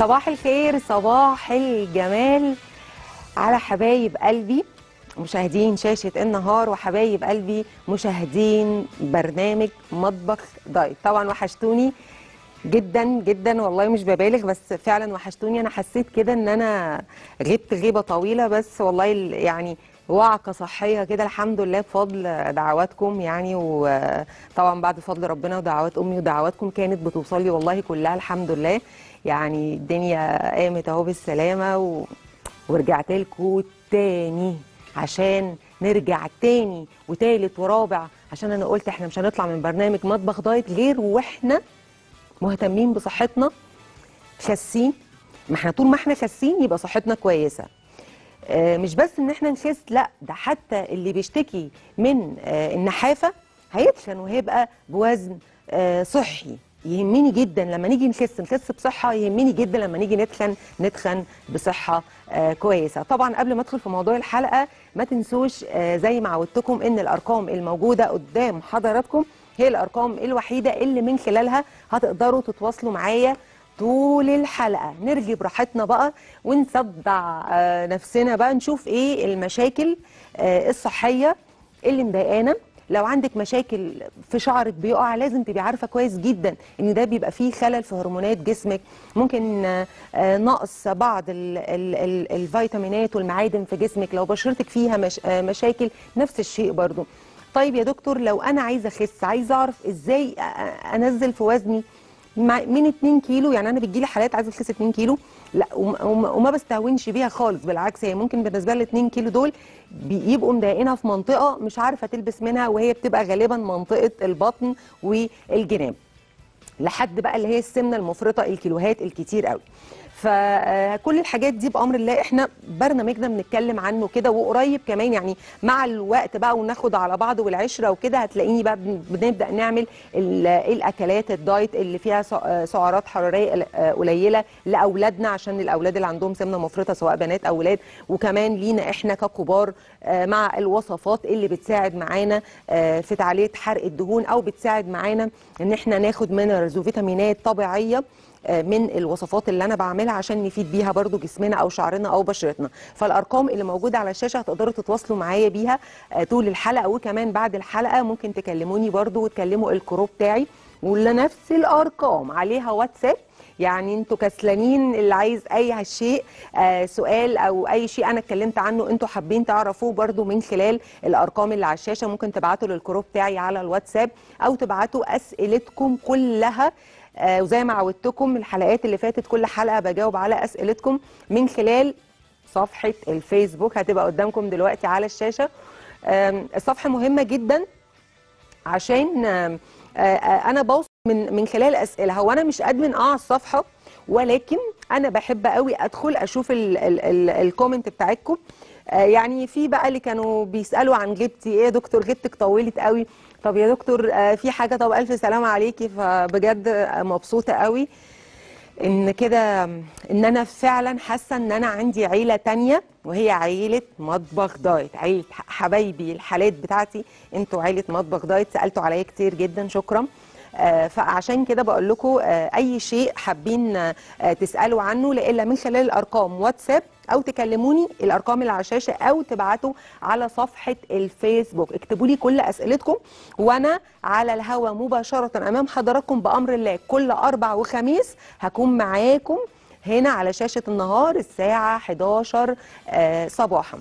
صباح الخير صباح الجمال على حبايب قلبي مشاهدين شاشة النهار وحبايب قلبي مشاهدين برنامج مطبخ دايت طبعا وحشتوني جدا جدا والله مش ببالغ بس فعلا وحشتوني انا حسيت كده ان انا غبت غيبة طويلة بس والله ال- يعني وعكة صحية كده الحمد لله بفضل دعواتكم يعني وطبعا بعد فضل ربنا ودعوات امي ودعواتكم كانت بتوصل لي والله كلها الحمد لله يعني الدنيا قامت اهو بالسلامة و... ورجعت لكم تاني عشان نرجع تاني وتالت ورابع عشان انا قلت احنا مش هنطلع من برنامج مطبخ دايت غير واحنا مهتمين بصحتنا خاسين ما احنا طول ما احنا خاسين يبقى صحتنا كويسه آه، مش بس ان احنا نخس لا ده حتى اللي بيشتكي من آه، النحافه هيتخن وهيبقى بوزن آه، صحي يهمني جدا لما نيجي نخس نخس بصحه يهمني جدا لما نيجي نتخن نتخن بصحه آه، كويسه طبعا قبل ما ادخل في موضوع الحلقه ما تنسوش آه، زي ما عودتكم ان الارقام الموجوده قدام حضراتكم هي الارقام الوحيده اللي من خلالها هتقدروا تتواصلوا معايا طول الحلقه نرجي براحتنا بقى ونصدع آه، نفسنا بقى نشوف ايه المشاكل آه، الصحيه اللي مضايقانا لو عندك مشاكل في شعرك بيقع لازم تبقي عارفه كويس جدا ان ده بيبقى فيه خلل في هرمونات جسمك ممكن آه، آه، نقص بعض ال ال ال الفيتامينات والمعادن في جسمك لو بشرتك فيها مش آه، مشاكل نفس الشيء برضو طيب يا دكتور لو انا عايزه اخس عايزه اعرف ازاي أ- أ- انزل في وزني مع- من 2 كيلو يعني انا بتجيلي حالات عايزه تخس 2 كيلو لا وما, وما, وما بستهونش بيها خالص بالعكس هي ممكن بالنسبه لي 2 كيلو دول بيبقوا مضايقينها في منطقه مش عارفه تلبس منها وهي بتبقى غالبا منطقه البطن والجناب لحد بقى اللي هي السمنه المفرطه الكيلوهات الكتير قوي فكل الحاجات دي بامر الله احنا برنامجنا بنتكلم عنه كده وقريب كمان يعني مع الوقت بقى وناخد على بعض والعشره وكده هتلاقيني بقى بن- بنبدا نعمل ال- الاكلات الدايت اللي فيها سع- سعرات حراريه قل- قليله لاولادنا عشان الاولاد اللي عندهم سمنه مفرطه سواء بنات او ولاد وكمان لينا احنا ككبار آه، مع الوصفات اللي بتساعد معانا آه، في تعليه حرق الدهون او بتساعد معانا ان احنا ناخد مينرالز وفيتامينات طبيعيه آه، من الوصفات اللي انا بعملها عشان نفيد بيها برضو جسمنا او شعرنا او بشرتنا فالارقام اللي موجوده على الشاشه هتقدروا تتواصلوا معايا بيها آه، طول الحلقه وكمان بعد الحلقه ممكن تكلموني برضو وتكلموا الكروب بتاعي واللي نفس الارقام عليها واتساب يعني انتوا كسلانين اللي عايز اي شيء آه سؤال او اي شيء انا اتكلمت عنه انتوا حابين تعرفوه برضو من خلال الارقام اللي على الشاشه ممكن تبعتوا للكروب بتاعي على الواتساب او تبعتوا اسئلتكم كلها آه وزي ما عودتكم الحلقات اللي فاتت كل حلقه بجاوب على اسئلتكم من خلال صفحه الفيسبوك هتبقى قدامكم دلوقتي على الشاشه آم، الصفحه مهمه جدا عشان آم، آه، آه، انا بوصل من من خلال اسئله هو انا مش ادمن اه على الصفحه ولكن انا بحب قوي ادخل اشوف ال- ال- ال- الكومنت بتاعتكم آه، يعني في بقى اللي كانوا بيسالوا عن غيبتي ايه يا دكتور غيبتك طولت قوي طب يا دكتور آه، في حاجه طب الف سلامه عليكي فبجد آه، مبسوطه قوي ان كده ان انا فعلا حاسه ان انا عندي عيله تانية وهي عيله مطبخ دايت عيله ح- حبايبي الحالات بتاعتي انتوا عيله مطبخ دايت سالتوا عليا كتير جدا شكرا آه، فعشان كده بقول لكم آه، اي شيء حابين آه، تسالوا عنه لا الا من خلال الارقام واتساب او تكلموني الارقام اللي على الشاشه او تبعتوا على صفحه الفيسبوك اكتبوا لي كل اسئلتكم وانا على الهوا مباشره امام حضراتكم بامر الله كل اربع وخميس هكون معاكم هنا على شاشه النهار الساعه 11 آه، صباحا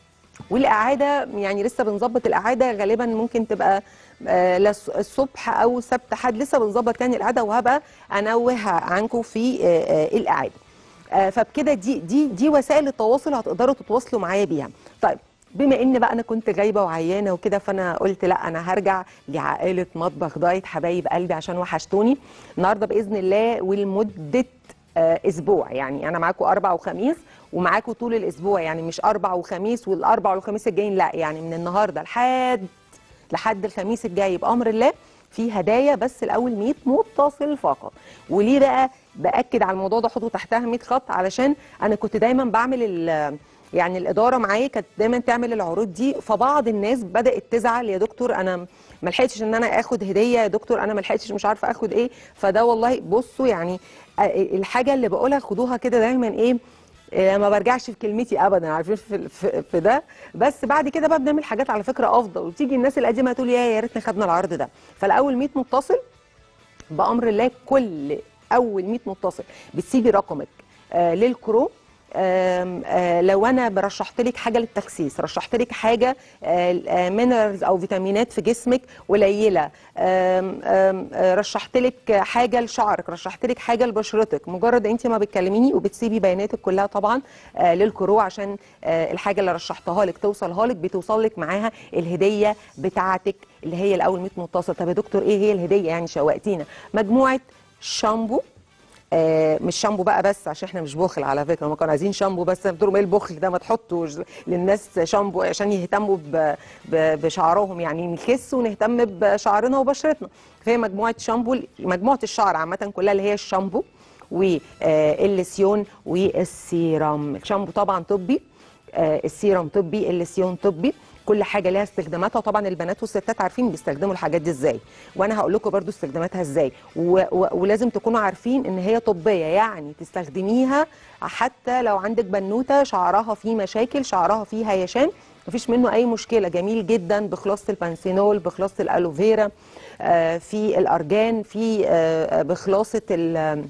والاعاده يعني لسه بنظبط الاعاده غالبا ممكن تبقى آه، لس- الصبح او سبت حد لسه بنظبط تاني الاعاده وهبقى انوه عنكم في آه، آه، الاعاده آه، فبكده دي دي دي وسائل التواصل هتقدروا تتواصلوا معايا بيها طيب بما ان بقى انا كنت غايبه وعيانه وكده فانا قلت لا انا هرجع لعائله مطبخ دايت حبايب قلبي عشان وحشتوني النهارده باذن الله ولمده آه، اسبوع يعني انا معاكم اربع وخميس ومعاكم طول الاسبوع يعني مش اربع وخميس والاربع والخميس الجايين لا يعني من النهارده لحد لحد الخميس الجاي بامر الله في هدايا بس الاول 100 متصل فقط وليه بقى باكد على الموضوع ده حطوا تحتها 100 خط علشان انا كنت دايما بعمل ال- يعني الاداره معايا كانت دايما تعمل العروض دي فبعض الناس بدات تزعل يا دكتور انا ما لحقتش ان انا اخد هديه يا دكتور انا ما لحقتش مش عارفه اخد ايه فده والله بصوا يعني آه، الحاجه اللي بقولها خدوها كده دايما ايه آه، ما برجعش في كلمتي ابدا عارفين في, في, في ده بس بعد كده بقى بنعمل حاجات على فكره افضل وتيجي الناس القديمه تقول يا يا ريتنا خدنا العرض ده فالاول 100 متصل بامر الله كل اول 100 متصل بتسيبي رقمك آه للكرو آم، آه لو انا برشحت لك حاجه للتخسيس رشحت لك حاجه مينرالز او فيتامينات في جسمك قليله آم، آم، آه، رشحت لك حاجه لشعرك رشحت لك حاجه لبشرتك مجرد انت ما بتكلميني وبتسيبي بياناتك كلها طبعا آه للكرو عشان آه الحاجه اللي رشحتها لك توصلها لك بتوصل لك معاها الهديه بتاعتك اللي هي الاول 100 متصل طب يا دكتور ايه هي الهديه يعني شوقتينا مجموعه شامبو آه مش شامبو بقى بس عشان احنا مش بخل على فكره هم كانوا عايزين شامبو بس قلت لهم ايه البخل ده ما تحطوا للناس شامبو عشان يهتموا ب- ب- بشعرهم يعني نخس ونهتم بشعرنا وبشرتنا فهي مجموعه شامبو مجموعه الشعر عامه كلها اللي هي الشامبو واللسيون والسيرام الشامبو طبعا طبي آه، السيرم طبي اللسيون طبي كل حاجه لها استخداماتها طبعا البنات والستات عارفين بيستخدموا الحاجات دي ازاي وانا هقول لكم برضو استخداماتها ازاي و و ولازم تكونوا عارفين ان هي طبيه يعني تستخدميها حتى لو عندك بنوته شعرها فيه مشاكل شعرها فيه هيشان مفيش منه اي مشكله جميل جدا بخلاصه البانسينول بخلاصه الالوفيرا آه، في الارجان في آه، آه، بخلاصه ال-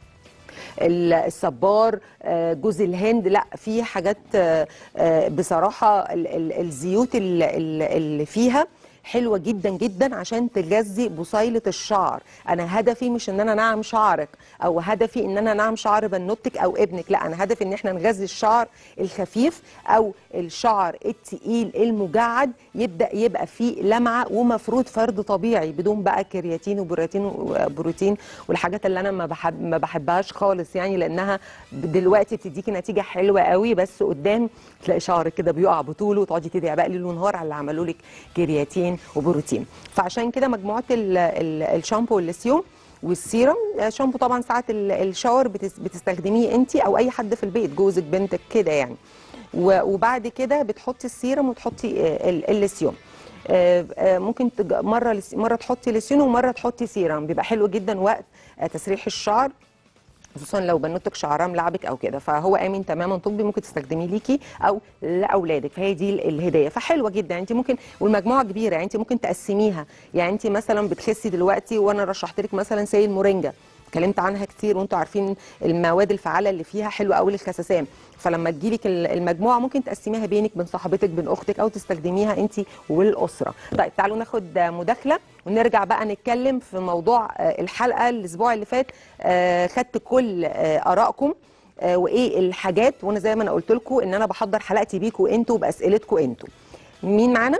ال- الصبار آه، جوز الهند لا في حاجات آه، آه، بصراحه ال- ال- الزيوت ال- ال- اللي فيها حلوه جدا جدا عشان تغذي بصيله الشعر انا هدفي مش ان انا نعم شعرك او هدفي ان انا نعم شعر بنوتك او ابنك لا انا هدفي ان احنا نغذي الشعر الخفيف او الشعر التقيل المجعد يبدا يبقى فيه لمعه ومفروض فرد طبيعي بدون بقى كرياتين وبروتين وبروتين والحاجات اللي انا ما بحب ما بحبهاش خالص يعني لانها دلوقتي بتديكي نتيجه حلوه قوي بس قدام تلاقي شعرك كده بيقع بطوله وتقعدي تدعي بقى ليل ونهار على اللي عملوا لك كرياتين وبروتين فعشان كده مجموعه ال- ال- الشامبو واللسيوم والسيرم آه، شامبو طبعا ساعه ال- الشاور بتس- بتستخدميه انت او اي حد في البيت جوزك بنتك كده يعني و- وبعد كده بتحطي السيرم وتحطي آه، ال- اللسيوم آه، آه، ممكن تج- مره لس- مره تحطي لسيون ومره تحطي سيرم بيبقى حلو جدا وقت آه، تسريح الشعر خصوصا لو بنوتك شعرها ملعبك او كده فهو امن تماما طبي ممكن تستخدميه ليكي او لاولادك فهي دي ال- الهديه فحلوه جدا انت ممكن والمجموعه كبيره يعني انت ممكن تقسميها يعني انت مثلا بتخسي دلوقتي وانا رشحت لك مثلا سي المورينجا اتكلمت عنها كتير وانتوا عارفين المواد الفعاله اللي فيها حلوه قوي للخسسان فلما تجيلك ال- المجموعه ممكن تقسميها بينك بين صاحبتك بين اختك او تستخدميها انت والاسره طيب تعالوا ناخد مداخله ونرجع بقى نتكلم في موضوع آه، الحلقه الاسبوع اللي فات آه، خدت كل آه، ارائكم آه، وايه الحاجات وانا زي ما انا قلت لكم ان انا بحضر حلقتي بيكم انتوا باسئلتكم انتوا مين معانا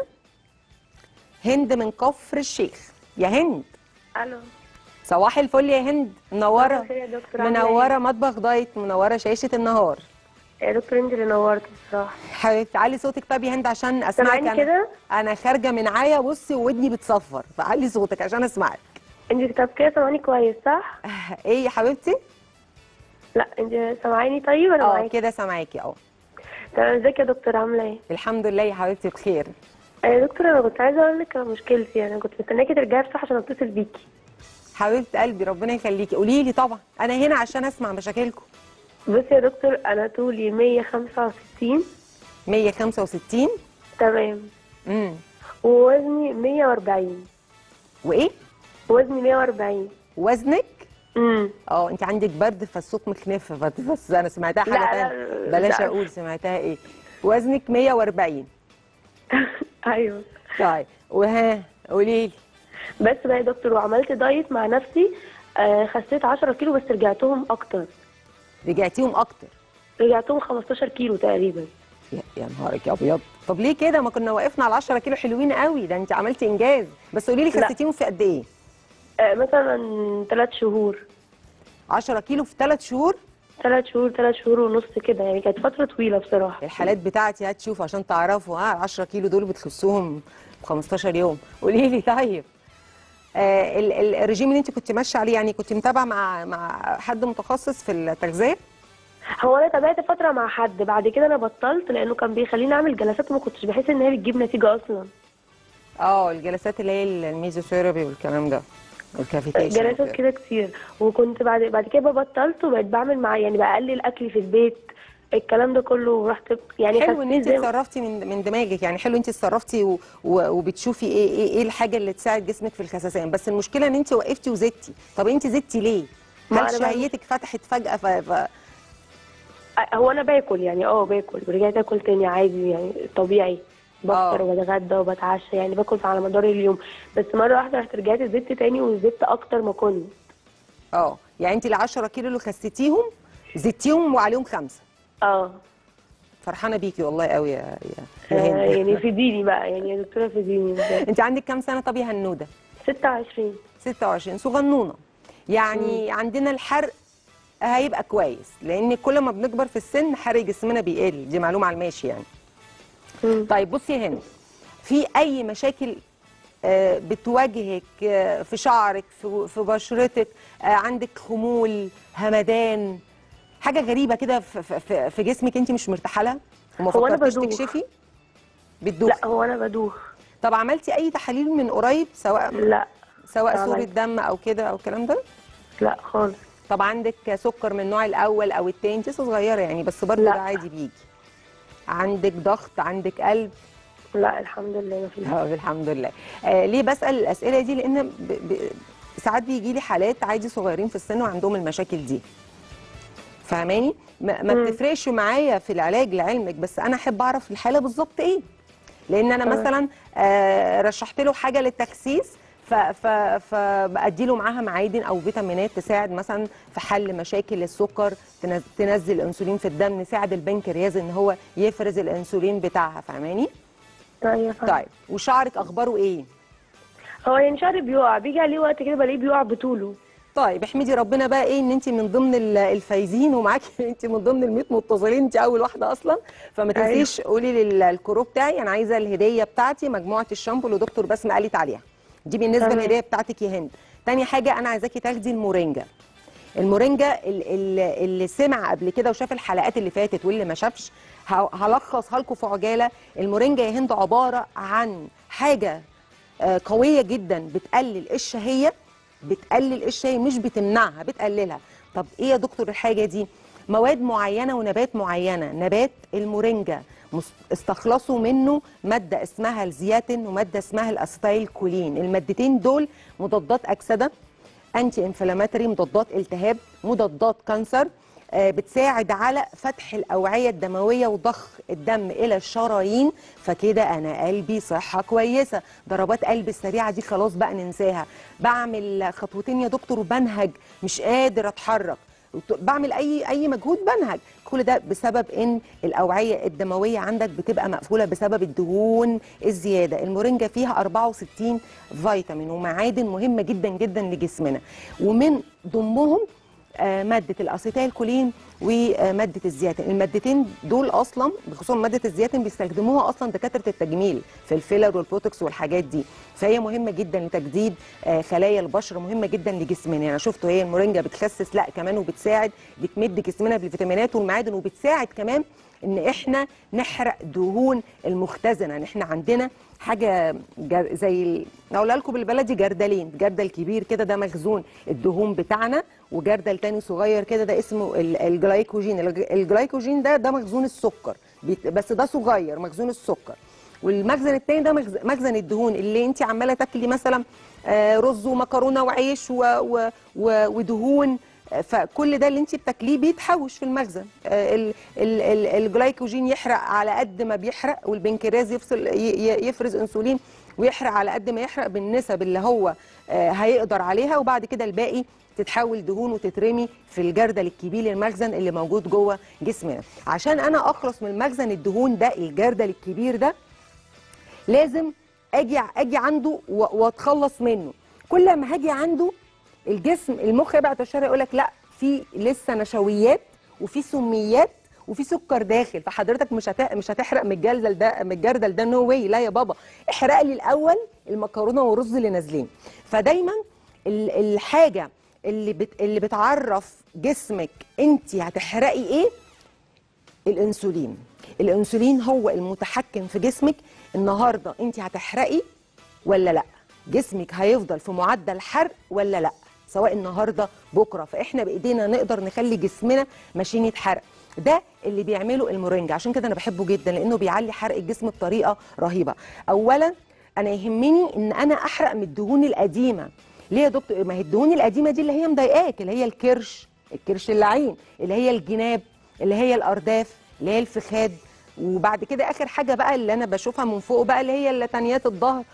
هند من كفر الشيخ يا هند الو صباح الفل يا هند منوره صباح الخير يا دكتور عاملة منوره مطبخ دايت منوره شاشه النهار إيه؟ يا دكتور انت اللي نورت بصراحه حبيبتي علي صوتك طب يا هند عشان اسمعك سامعيني انا كده انا خارجه من عيا بصي وودني بتصفر فعلي صوتك عشان اسمعك انت طب كده سامعاني كويس صح ايه يا حبيبتي لا انت سامعاني طيب انا اه معاكي كده سامعاكي اه تمام ازيك يا دكتور عامله ايه الحمد لله يا حبيبتي بخير آه، يا دكتور انا كنت عايزه اقول لك على مشكلتي انا كنت مستنياكي ترجعي بصح عشان اتصل بيكي حبيبه قلبي ربنا يخليكي قولي لي طبعا انا هنا عشان اسمع مشاكلكم بصي يا دكتور انا طولي 165 165 تمام امم ووزني 140 وايه وزني 140 وزنك امم اه انت عندك برد فالصوت مخنف فت- بس انا سمعتها لا، حاجه لا، تانية لا، بلاش لا. اقول سمعتها ايه وزنك 140 ايوه طيب وها قولي لي بس بقى يا دكتور وعملت دايت مع نفسي آه خسيت 10 كيلو بس رجعتهم اكتر رجعتيهم اكتر رجعتهم 15 كيلو تقريبا يا يا نهارك يا ابيض طب ليه كده ما كنا وقفنا على 10 كيلو حلوين قوي ده انت عملتي انجاز بس قولي لي لا. خسيتيهم في قد ايه آه مثلا ثلاث شهور 10 كيلو في 3 شهور ثلاث شهور ثلاث شهور ونص كده يعني كانت فترة طويلة بصراحة الحالات بتاعتي هتشوف عشان تعرفوا ها 10 كيلو دول بتخسوهم في 15 يوم قولي لي طيب آه ال- ال- الرجيم اللي انت كنت ماشيه عليه يعني كنت متابعه مع مع حد متخصص في التغذيه هو أنا تابعت فترة مع حد بعد كده أنا بطلت لأنه كان بيخليني أعمل جلسات وما كنتش بحس إن هي بتجيب نتيجة أصلا اه الجلسات اللي هي الميزوثيرابي والكلام ده والكافيتيشن جلسات وكده. كده كتير وكنت بعد بعد كده بطلت وبقيت بعمل معاه يعني بقلل اكلي في البيت الكلام ده كله رحت يعني حلو ان خسيت انت زي- اتصرفتي من من دماغك يعني حلو انت اتصرفتي و... و... وبتشوفي ايه ايه ايه الحاجه اللي تساعد جسمك في الخسسان بس المشكله ان انت وقفتي وزدتي طب انت زدتي ليه ما هل أنا بقى- شهيتك فتحت فجاه ف... ف... هو انا باكل يعني اه باكل ورجعت اكل تاني عادي يعني طبيعي بفطر آه. وبتغدى وبتعشى يعني باكل على مدار اليوم بس مره واحده رحت رجعت زدت تاني وزدت اكتر ما كنت اه يعني انت ال 10 كيلو اللي خسيتيهم زدتيهم وعليهم خمسه اه فرحانه بيكي والله قوي يا يا, يا آه، هند يعني فديني بقى يعني يا دكتوره فديني بجد. انت عندك كام سنه طب يا هنوده 26 26 صغنونه يعني عندنا الحرق هيبقى كويس لان كل ما بنكبر في السن حرق جسمنا بيقل دي معلومه على الماشي يعني مم. طيب بصي يا هند في اي مشاكل آه، بتواجهك آه، في شعرك في في بشرتك آه، عندك خمول همدان حاجه غريبه كده في- في- في في جسمك انت مش مرتاحه لها وما هو أنا فكرتيش بدوخ. تكشفي بتدوخي لا هو انا بدوخ طب عملتي اي تحاليل من قريب سواء لا سواء لا صوره عملت. دم او كده او الكلام ده لا خالص طب عندك سكر من النوع الاول او التاني انت لسه صغيره يعني بس برضه لا. ده عادي بيجي عندك ضغط عندك قلب لا الحمد لله ما فيش اه الحمد لله آه ليه بسال الاسئله دي لان ب... ب... ساعات بيجي لي حالات عادي صغيرين في السن وعندهم المشاكل دي فاهماني ما, ما مم. بتفرقش معايا في العلاج لعلمك بس انا احب اعرف الحاله بالظبط ايه لان انا تمام. مثلا آه رشحت له حاجه للتخسيس ف ف فبادي له معاها معادن او فيتامينات تساعد مثلا في حل مشاكل السكر تنز- تنزل الانسولين في الدم نساعد البنكرياس ان هو يفرز الانسولين بتاعها فاهماني ايوه فاهمة. طيب وشعرك اخباره ايه هو يعني شعري بيقع بيجي عليه وقت كده بلاقيه بيقع بطوله طيب احمدي ربنا بقى ايه ان انت من ضمن ال- الفايزين ومعاكي انت من ضمن ال 100 متصلين انت اول واحده اصلا فما أيوة. تنسيش قولي للكرو بتاعي انا عايزه الهديه بتاعتي مجموعه الشامبو اللي دكتور بسمه قالت عليها دي بالنسبه تمام. للهديه بتاعتك يا هند تاني حاجه انا عايزاكي تاخدي المورينجا المورينجا ال- ال- اللي سمع قبل كده وشاف الحلقات اللي فاتت واللي ما شافش ه- هلخصها لكم في عجاله المورينجا يا هند عباره عن حاجه آه، قويه جدا بتقلل الشهيه بتقلل الشهيه مش بتمنعها بتقللها طب ايه يا دكتور الحاجه دي مواد معينه ونبات معينه نبات المورينجا مس- استخلصوا منه ماده اسمها الزياتين وماده اسمها الاسيتايل كولين المادتين دول مضادات اكسده انتي انفلاماتوري مضادات التهاب مضادات كانسر آه، بتساعد على فتح الاوعيه الدمويه وضخ الدم الى الشرايين فكده انا قلبي صحه كويسه ضربات قلبي السريعه دي خلاص بقى ننساها بعمل خطوتين يا دكتور بنهج مش قادر اتحرك بعمل اي اي مجهود بنهج كل ده بسبب ان الاوعيه الدمويه عندك بتبقى مقفوله بسبب الدهون الزياده المورينجا فيها 64 فيتامين ومعادن مهمه جدا جدا لجسمنا ومن ضمنهم آه، ماده الاسيتيل كولين وماده الزياتين المادتين دول اصلا بخصوصا ماده الزياتين بيستخدموها اصلا دكاتره التجميل في الفيلر والبوتوكس والحاجات دي فهي مهمه جدا لتجديد آه، خلايا البشره مهمه جدا لجسمنا يعني انا شفته هي المورينجا بتخسس لا كمان وبتساعد بتمد جسمنا بالفيتامينات والمعادن وبتساعد كمان ان احنا نحرق دهون المختزنه ان احنا عندنا حاجه جر زي ال- اقولها لكم بالبلدي جردلين جردل كبير كده ده مخزون الدهون بتاعنا وجردل تاني صغير كده ده اسمه ال- الجلايكوجين الج- الجلايكوجين ده ده مخزون السكر بيت- بس ده صغير مخزون السكر والمخزن التاني ده مخز- مخزن الدهون اللي انت عماله تاكلي مثلا آه، رز ومكرونه وعيش و و و ودهون آه، فكل ده اللي انت بتاكليه بيتحوش في المخزن آه، ال- ال- ال- الجلايكوجين يحرق على قد ما بيحرق والبنكرياس يفصل ي- ي- يفرز انسولين ويحرق على قد ما يحرق بالنسب اللي هو آه، هيقدر عليها وبعد كده الباقي تتحول دهون وتترمي في الجردل الكبير المخزن اللي موجود جوه جسمنا عشان انا اخلص من مخزن الدهون ده الجردل الكبير ده لازم اجي اجي عنده و- واتخلص منه كل ما هاجي عنده الجسم المخ يبعت اشاره يقول لك لا في لسه نشويات وفي سميات وفي سكر داخل فحضرتك مش هت... مش هتحرق من الجردل ده من الجردل ده نو واي لا يا بابا احرق لي الاول المكرونه والرز اللي نازلين فدايما ال- الحاجه اللي بت... اللي بتعرف جسمك انت هتحرقي ايه الانسولين الانسولين هو المتحكم في جسمك النهارده انت هتحرقي ولا لا جسمك هيفضل في معدل حرق ولا لا سواء النهارده بكره فاحنا بايدينا نقدر نخلي جسمنا ماشينه حرق ده اللي بيعمله المورينجا عشان كده انا بحبه جدا لانه بيعلي حرق الجسم بطريقه رهيبه اولا انا يهمني ان انا احرق من الدهون القديمه ليه يا دكتور ما هي الدهون القديمه دي اللي هي مضايقاك اللي هي الكرش الكرش اللعين اللي هي الجناب اللي هي الارداف اللي هي الفخاد وبعد كده اخر حاجه بقى اللي انا بشوفها من فوق بقى اللي هي اللتانيات الظهر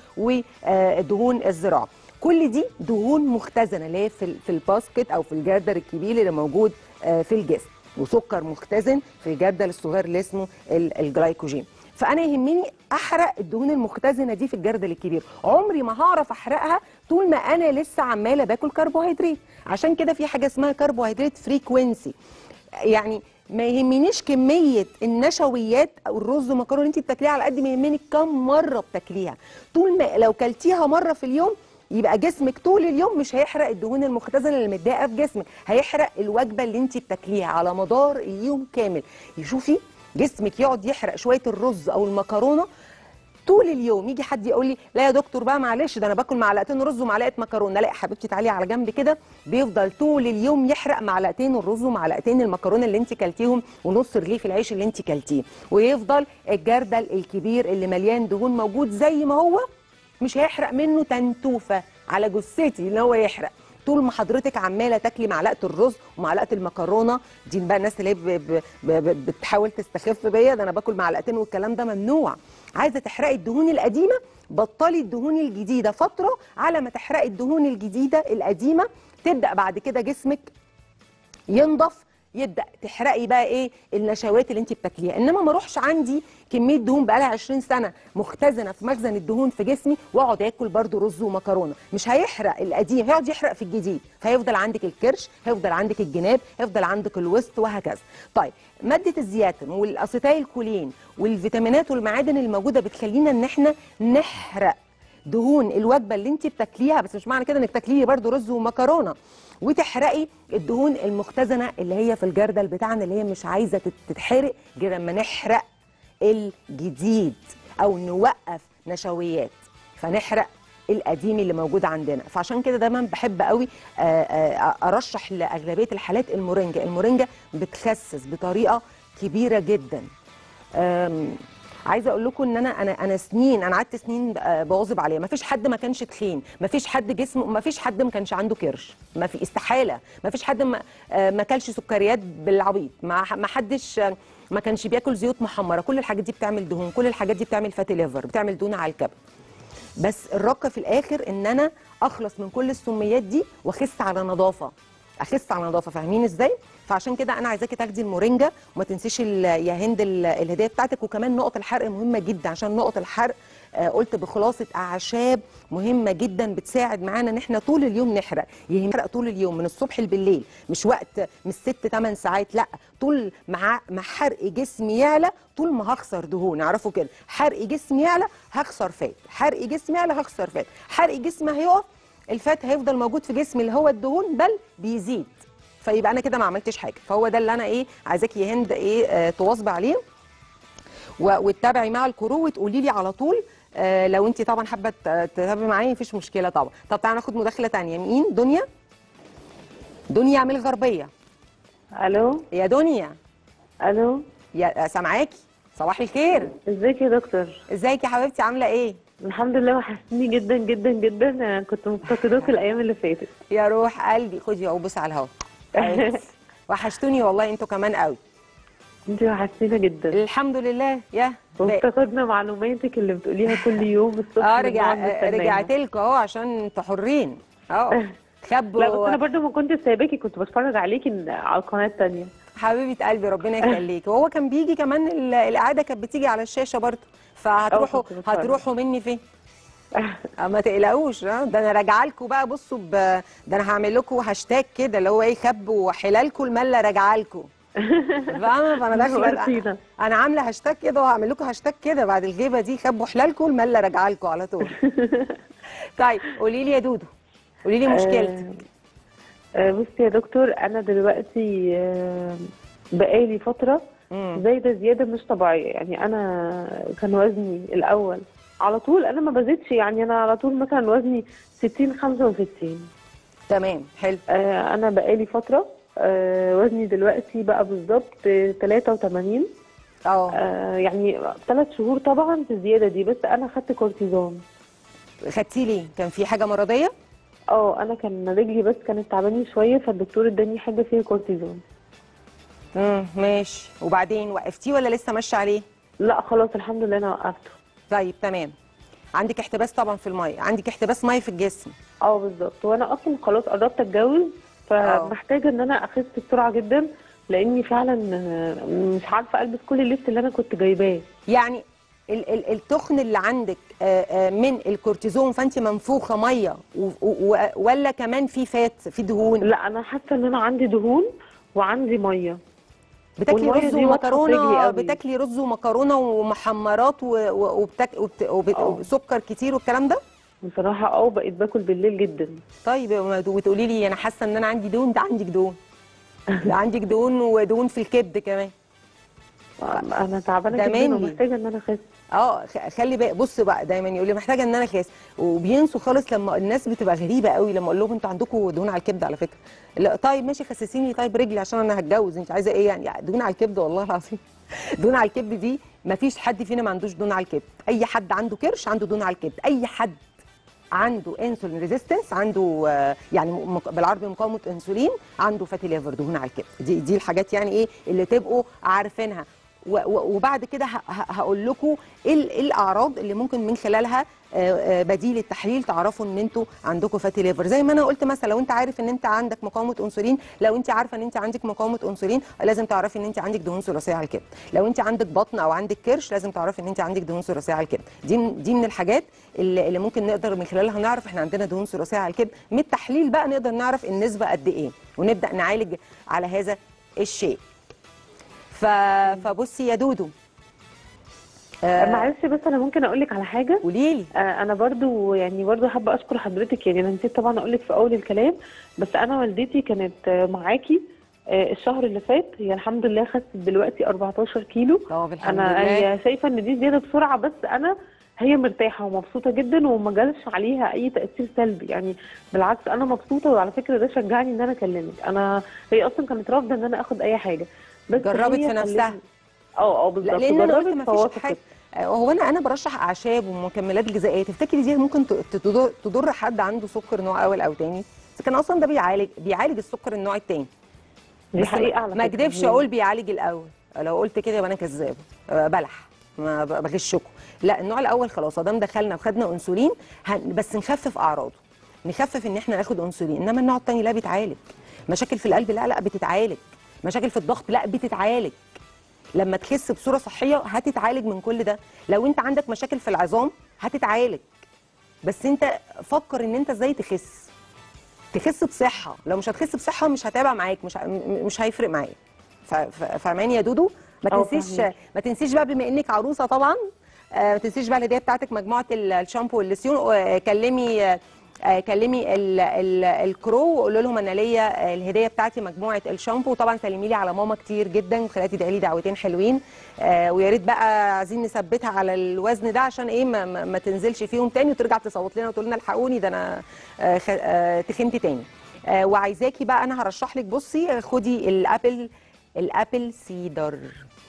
ودهون الذراع كل دي دهون مختزنه اللي هي في ال- في الباسكت او في الجردل الكبير اللي موجود آه، في الجسم وسكر مختزن في الجردل الصغير اللي اسمه ال- الجلايكوجين فانا يهمني احرق الدهون المختزنه دي في الجردل الكبير عمري ما هعرف احرقها طول ما انا لسه عماله باكل كربوهيدرات عشان كده في حاجه اسمها كربوهيدرات فريكوينسي يعني ما يهمنيش كميه النشويات او الرز والمكرونه اللي انت بتاكليها على قد ما يهمني كم مره بتاكليها طول ما لو كلتيها مره في اليوم يبقى جسمك طول اليوم مش هيحرق الدهون المختزنه اللي متضايقه في جسمك هيحرق الوجبه اللي انت بتاكليها على مدار اليوم كامل يشوفي جسمك يقعد يحرق شويه الرز او المكرونه طول اليوم يجي حد يقول لي لا يا دكتور بقى معلش ده انا باكل معلقتين رز ومعلقه مكرونه لا يا حبيبتي تعالي على جنب كده بيفضل طول اليوم يحرق معلقتين الرز ومعلقتين المكرونه اللي انت كلتيهم ونص رغيف العيش اللي انت كلتيه ويفضل الجردل الكبير اللي مليان دهون موجود زي ما هو مش هيحرق منه تنتوفه على جثتي ان هو يحرق طول ما حضرتك عماله تاكلي معلقه الرز ومعلقه المكرونه دي بقى الناس اللي هي ب- ب- ب- بتحاول تستخف بيا ده انا باكل معلقتين والكلام ده ممنوع عايزه تحرقي الدهون القديمه بطلي الدهون الجديده فتره على ما تحرقي الدهون الجديده القديمه تبدا بعد كده جسمك ينضف يبدا تحرقي بقى ايه النشوات اللي انت بتاكليها انما ما اروحش عندي كميه دهون بقى لها 20 سنه مختزنه في مخزن الدهون في جسمي واقعد اكل برضو رز ومكرونه مش هيحرق القديم هيقعد يحرق في الجديد فهيفضل عندك الكرش هيفضل عندك الجناب هيفضل عندك الوسط وهكذا طيب ماده الزياتين والاسيتايل كولين والفيتامينات والمعادن الموجوده بتخلينا ان احنا نحرق دهون الوجبه اللي انت بتاكليها بس مش معنى كده انك تاكليه برضو رز ومكرونه وتحرقي الدهون المختزنه اللي هي في الجردل بتاعنا اللي هي مش عايزه تت- تتحرق غير لما نحرق الجديد او نوقف نشويات فنحرق القديم اللي موجود عندنا فعشان كده دايما بحب قوي آه، آه، ارشح لاغلبيه الحالات المورينجا المورينجا بتخسس بطريقه كبيره جدا أم، عايزه اقول لكم ان انا انا انا سنين انا قعدت سنين آه، بواظب عليها ما فيش حد ما كانش تخين ما فيش حد جسمه ما فيش حد ما كانش عنده كرش ما في استحاله ما فيش حد ما آه، ما كلش سكريات بالعبيط ما ح- ما حدش آه، ما كانش بياكل زيوت محمره كل الحاجات دي بتعمل دهون كل الحاجات دي بتعمل فاتي ليفر بتعمل دهون على الكبد بس الرقه في الاخر ان انا اخلص من كل السميات دي واخس على نظافه اخس على نظافه فاهمين ازاي فعشان كده انا عايزاكي تاخدي المورينجا وما تنسيش ال- يا هند ال- الهديه بتاعتك وكمان نقط الحرق مهمه جدا عشان نقط الحرق آه، قلت بخلاصه اعشاب مهمه جدا بتساعد معانا ان احنا طول اليوم نحرق يهم نحرق طول اليوم من الصبح بالليل مش وقت مش ست 8 ساعات لا طول مع مع حرق جسمي يعلى طول ما هخسر دهون اعرفوا كده حرق جسمي يعلى هخسر فات حرق جسمي يعلى هخسر فات حرق جسمي هيقف الفات هيفضل موجود في جسمي اللي هو الدهون بل بيزيد فيبقى انا كده ما عملتش حاجه فهو ده اللي انا ايه عايزاكي يا هند ايه آه تواظبي عليه و- وتتابعي مع الكرو وتقولي لي على طول آه لو انت طبعا حابه ت- تتابعي معايا مفيش مشكله طبعا طب تعالى ناخد مداخله تانية مين دنيا دنيا من الغربيه الو يا دنيا الو يا سامعاكي صباح الخير ازيك يا دكتور ازيك يا حبيبتي عامله ايه الحمد لله وحشتني جدا جدا جدا انا كنت مفتقداك الايام اللي فاتت يا روح قلبي خدي اهو بصي على الهوا حبيبتي. وحشتوني والله انتوا كمان قوي انت وحشتينا جدا الحمد لله يا ب- وافتقدنا معلوماتك اللي بتقوليها كل يوم الصبح اه رجع بنقعد نستناها. رجعت لكم اهو عشان انتوا حرين اه خبوا لا بس انا برضو ما كنت سايباكي كنت بتفرج عليكي على القناه التانية حبيبه قلبي ربنا يخليك وهو كان بيجي كمان ال- الاعاده كانت بتيجي على الشاشه برضه فهتروحوا كنت بتفرج. هتروحوا مني فين آه، ما تقلقوش آه، ده انا راجعه لكم بقى بصوا ب... ده انا هعمل لكم هاشتاج كده اللي هو ايه خبوا حلالكم المله راجعه لكم فاهمه فانا داخله نورتينا. انا عامله هاشتاج كده وهعمل لكم هاشتاج كده بعد الجيبه دي خبوا حلالكم المله راجعه لكم على طول طيب قولي لي يا دودو قولي لي مشكلتك آه، بصي يا دكتور انا دلوقتي آه، بقالي فتره مم. زايده زياده مش طبيعيه يعني انا كان وزني الاول على طول انا ما بزيدش يعني انا على طول مثلا وزني 60 65 تمام حلو آه انا بقالي فتره آه وزني دلوقتي بقى بالظبط آه، 83 اه آه يعني ثلاث شهور طبعا في الزياده دي بس انا خدت كورتيزون خدتيه ليه كان في حاجه مرضيه اه انا كان رجلي بس كانت تعباني شويه فالدكتور اداني حاجه فيها كورتيزون امم ماشي وبعدين وقفتيه ولا لسه ماشيه عليه لا خلاص الحمد لله انا وقفته طيب تمام عندك احتباس طبعا في الميه عندك احتباس ميه في الجسم اه بالظبط وانا اصلا خلاص قربت اتجوز فمحتاجه ان انا اخس بسرعه جدا لاني فعلا آه، مش عارفه البس كل اللبس اللي انا كنت جايباه يعني ال- ال- التخن اللي عندك آه، آه، من الكورتيزون فانت منفوخه ميه و- و- ولا كمان في فات في دهون لا انا حاسه ان انا عندي دهون وعندي ميه بتاكلي والمية رز دي واضحة في رجلي ومكرونه قوي. بتاكلي رز ومكرونه ومحمرات و- و- وبتاك وبت- وبت- اه. وسكر كتير والكلام ده بصراحه اه بقيت باكل بالليل جدا طيب وما- وتقولي لي انا حاسه ان انا عندي دهون ده عندك دهون ده عندك دهون ودهون في الكبد كمان انا تعبانه ده جدا مني. ومحتاجه ان انا اخس اه خ- خلي بالك بص بقى دايما يقول لي محتاجه ان انا اخس وبينسوا خالص لما الناس بتبقى غريبه قوي لما اقول لهم انتوا عندكم دهون على الكبد على فكره لا طيب ماشي خسسيني طيب رجلي عشان انا هتجوز انت عايزه ايه يعني دهون على الكبد والله العظيم دهون على الكبد دي ما فيش حد فينا ما عندوش دهون على الكبد اي حد عنده كرش عنده دهون على الكبد اي حد عنده انسولين ريزيستنس عنده آه، يعني مق- بالعربي مقاومه انسولين عنده فاتي ليفر دهون على الكبد دي دي الحاجات يعني ايه اللي تبقوا عارفينها و- و- وبعد كده ه- ه- هقول لكم ايه ال- إيه الاعراض اللي ممكن من خلالها آه، آه، بديل التحليل تعرفوا ان انتوا عندكم فاتي ليفر زي ما انا قلت مثلا لو انت عارف ان انت عندك مقاومه انسولين لو انت عارفه ان انت عندك مقاومه انسولين لازم تعرفي ان انت عندك دهون ثلاثيه على الكبد لو انت عندك بطن او عندك كرش لازم تعرفي ان انت عندك دهون ثلاثيه على الكبد دي من- دي من الحاجات اللي, اللي ممكن نقدر من خلالها نعرف احنا عندنا دهون ثلاثيه على الكبد من التحليل بقى نقدر نعرف النسبه قد ايه ونبدا نعالج على هذا الشيء ف... فبصي يا دودو آه معلش بس انا ممكن اقول لك على حاجه قولي لي آه، انا برضو يعني برضو حابه اشكر حضرتك يعني انا نسيت طبعا اقول لك في اول الكلام بس انا والدتي كانت آه، معاكي آه، الشهر اللي فات هي الحمد لله خست دلوقتي 14 كيلو طب الحمد انا لله هي شايفه ان دي زياده بسرعه بس انا هي مرتاحه ومبسوطه جدا وما جالش عليها اي تاثير سلبي يعني بالعكس انا مبسوطه وعلى فكره ده شجعني ان انا اكلمك انا هي اصلا كانت رافضه ان انا اخد اي حاجه بس جربت هي في نفسها. خلتني- اه اه لا بالظبط لان انا قلت جربت ما فوافقت. فيش حاجه آه، هو انا انا برشح اعشاب ومكملات غذائيه تفتكري دي ممكن ت- تضر تضر حد عنده سكر نوع اول او تاني بس كان اصلا ده بيعالج بيعالج السكر النوع التاني دي بس حقيقه على ما فكرة. اكدبش اقول بيعالج الاول لو قلت كده يبقى انا كذابه آه، بلح ما ب- بغشكم لا النوع الاول خلاص ادام دخلنا وخدنا انسولين هن بس نخفف اعراضه نخفف ان احنا ناخد انسولين انما النوع الثاني لا بيتعالج مشاكل في القلب لا لا بتتعالج مشاكل في الضغط لا بتتعالج لما تخس بصوره صحيه هتتعالج من كل ده لو انت عندك مشاكل في العظام هتتعالج بس انت فكر ان انت ازاي تخس تخس بصحه لو مش هتخس بصحه مش هتابع معاك مش ه- م- مش هيفرق معاك ف- ف- فاهماني يا دودو ما اه تنسيش فاهمك. ما تنسيش بقى بما انك عروسه طبعا آه، ما تنسيش بقى الهديه بتاعتك مجموعه ال- الشامبو واللسيون آه، كلمي آه، آه، كلمي ال- ال- الكرو وقولوا لهم انا ليا آه، الهديه بتاعتي مجموعه الشامبو وطبعا سلمي لي على ماما كتير جدا وخليها تدعي لي دعوتين حلوين آه، ويا ريت بقى عايزين نثبتها على الوزن ده عشان ايه ما, ما, ما تنزلش فيهم تاني وترجع تصوت لنا وتقول لنا الحقوني ده انا آه، خ- آه، تخنت تاني آه، وعايزاكي بقى انا هرشح لك بصي آه، خدي الابل الابل سيدر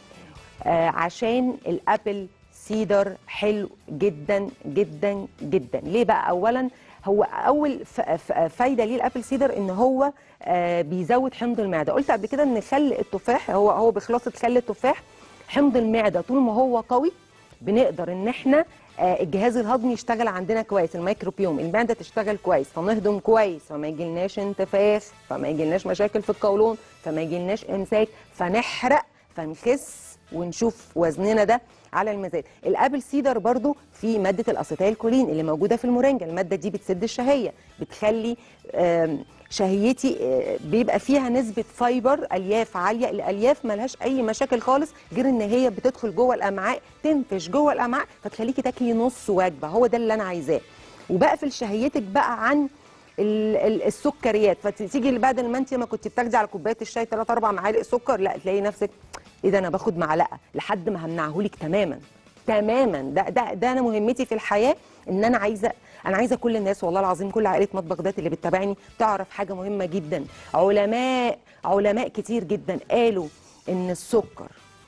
آه، عشان الابل سيدر حلو جدا جدا جدا ليه بقى اولا هو اول ف- ف- فايده ليه الابل سيدر ان هو آه، بيزود حمض المعده قلت قبل كده ان خل التفاح هو هو بخلاصه خل التفاح حمض المعده طول ما هو قوي بنقدر ان احنا آه، الجهاز الهضمي يشتغل عندنا كويس الميكروبيوم المعده تشتغل كويس فنهضم كويس فما يجيلناش انتفاخ فما يجيلناش مشاكل في القولون فما يجيلناش امساك فنحرق فنخس ونشوف وزننا ده على الميزان الابل سيدر برضو في ماده الاسيتيل كولين اللي موجوده في المورينجا الماده دي بتسد الشهيه بتخلي آم، شهيتي آه، بيبقى فيها نسبه فايبر الياف عاليه الالياف ملهاش اي مشاكل خالص غير ان هي بتدخل جوه الامعاء تنفش جوه الامعاء فتخليكي تاكلي نص وجبه هو ده اللي انا عايزاه وبقفل شهيتك بقى عن ال- ال- السكريات فتيجي بعد ما انت ما كنت بتاخدي على كوبايه الشاي 3 4 معالق سكر لا تلاقي نفسك ايه ده انا باخد معلقه لحد ما همنعهولك تماما تماما ده ده ده انا مهمتي في الحياه ان انا عايزه انا عايزه كل الناس والله العظيم كل عائله مطبخ ذات اللي بتتابعني تعرف حاجه مهمه جدا علماء علماء كتير جدا قالوا ان السكر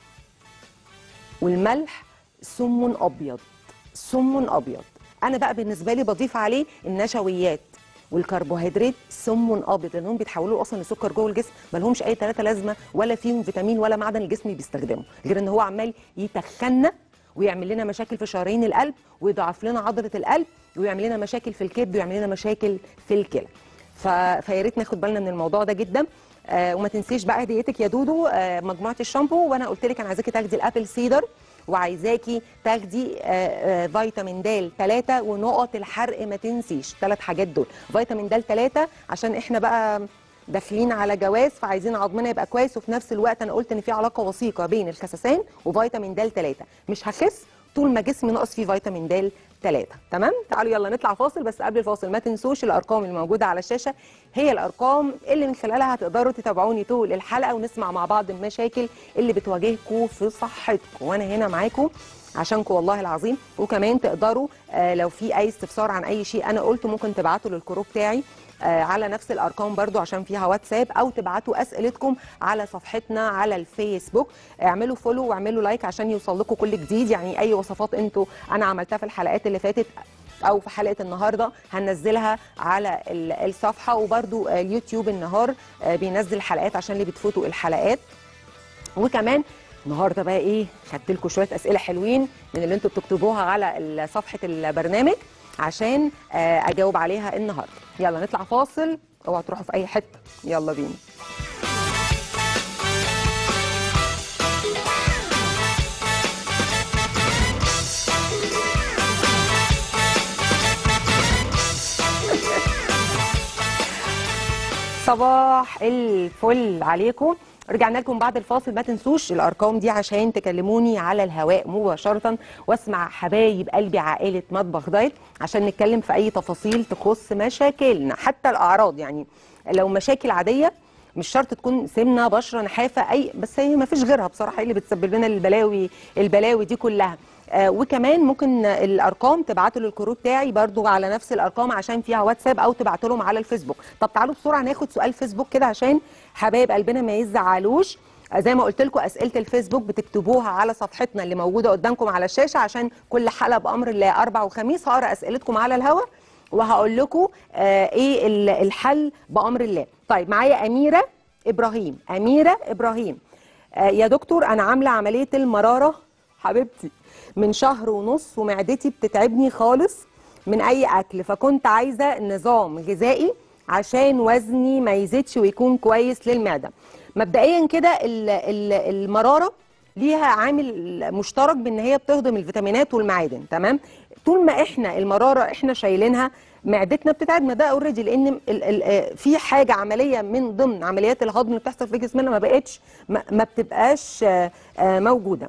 والملح سم ابيض سم ابيض انا بقى بالنسبه لي بضيف عليه النشويات والكربوهيدرات سم ابيض لانهم بيتحولوا اصلا لسكر جوه الجسم ما لهمش اي ثلاثه لازمه ولا فيهم فيتامين ولا معدن الجسم بيستخدمه غير ان هو عمال يتخنى ويعمل لنا مشاكل في شرايين القلب ويضعف لنا عضله القلب ويعمل لنا مشاكل في الكبد ويعمل لنا مشاكل في الكلى ف... فيا ريت ناخد بالنا من الموضوع ده جدا آه وما تنسيش بقى هديتك يا دودو آه مجموعه الشامبو وانا قلت لك انا عايزاكي تاخدي الابل سيدر وعايزاكي تاخدي آه، آه، فيتامين د 3 ونقط الحرق ما تنسيش ثلاث حاجات دول فيتامين د 3 عشان احنا بقى داخلين على جواز فعايزين عظمنا يبقى كويس وفي نفس الوقت انا قلت ان في علاقه وثيقه بين الخسسان وفيتامين د 3 مش هخس طول ما جسمي ناقص فيه فيتامين د 3 تمام تعالوا يلا نطلع فاصل بس قبل الفاصل ما تنسوش الارقام اللي موجوده على الشاشه هي الارقام اللي من خلالها هتقدروا تتابعوني طول الحلقه ونسمع مع بعض المشاكل اللي بتواجهكم في صحتكم وانا هنا معاكم عشانكم والله العظيم وكمان تقدروا آه لو في اي استفسار عن اي شيء انا قلته ممكن تبعتوا للجروب بتاعي آه على نفس الارقام برضو عشان فيها واتساب او تبعتوا اسئلتكم على صفحتنا على الفيسبوك اعملوا فولو واعملوا لايك عشان يوصل لكم كل جديد يعني اي وصفات انتوا انا عملتها في الحلقات اللي فاتت او في حلقه النهارده هننزلها على ال- الصفحه وبرضو آه، اليوتيوب النهار آه، بينزل حلقات عشان اللي بتفوتوا الحلقات وكمان النهارده بقى ايه خدت لكم شويه اسئله حلوين من اللي انتوا بتكتبوها على ال- صفحه البرنامج عشان آه، اجاوب عليها النهارده يلا نطلع فاصل اوعوا تروحوا في اي حته يلا بينا صباح الفل عليكم رجعنا لكم بعد الفاصل ما تنسوش الارقام دي عشان تكلموني على الهواء مباشره واسمع حبايب قلبي عائله مطبخ دايت عشان نتكلم في اي تفاصيل تخص مشاكلنا حتى الاعراض يعني لو مشاكل عاديه مش شرط تكون سمنه بشره نحافه اي بس هي ما فيش غيرها بصراحه هي اللي بتسبب لنا البلاوي البلاوي دي كلها آه وكمان ممكن الارقام تبعتوا للكروت بتاعي برضو على نفس الارقام عشان فيها واتساب او تبعتوا لهم على الفيسبوك طب تعالوا بسرعه ناخد سؤال فيسبوك كده عشان حبايب قلبنا ما يزعلوش آه زي ما قلت لكم اسئله الفيسبوك بتكتبوها على صفحتنا اللي موجوده قدامكم على الشاشه عشان كل حلقه بامر الله اربع وخميس هقرا اسئلتكم على الهواء وهقول لكم آه ايه ال- الحل بامر الله طيب معايا اميره ابراهيم اميره ابراهيم آه يا دكتور انا عامله عمليه المراره حبيبتي من شهر ونص ومعدتي بتتعبني خالص من اي اكل فكنت عايزه نظام غذائي عشان وزني ما يزيدش ويكون كويس للمعده مبدئيا كده ال- ال- المراره ليها عامل مشترك بان هي بتهضم الفيتامينات والمعادن تمام طول ما احنا المراره احنا شايلينها معدتنا بتتعبنا ده اوريدي لان ال ال آه، في حاجه عمليه من ضمن عمليات الهضم اللي بتحصل في جسمنا ما بقتش ما, ما بتبقاش آه، آه، موجوده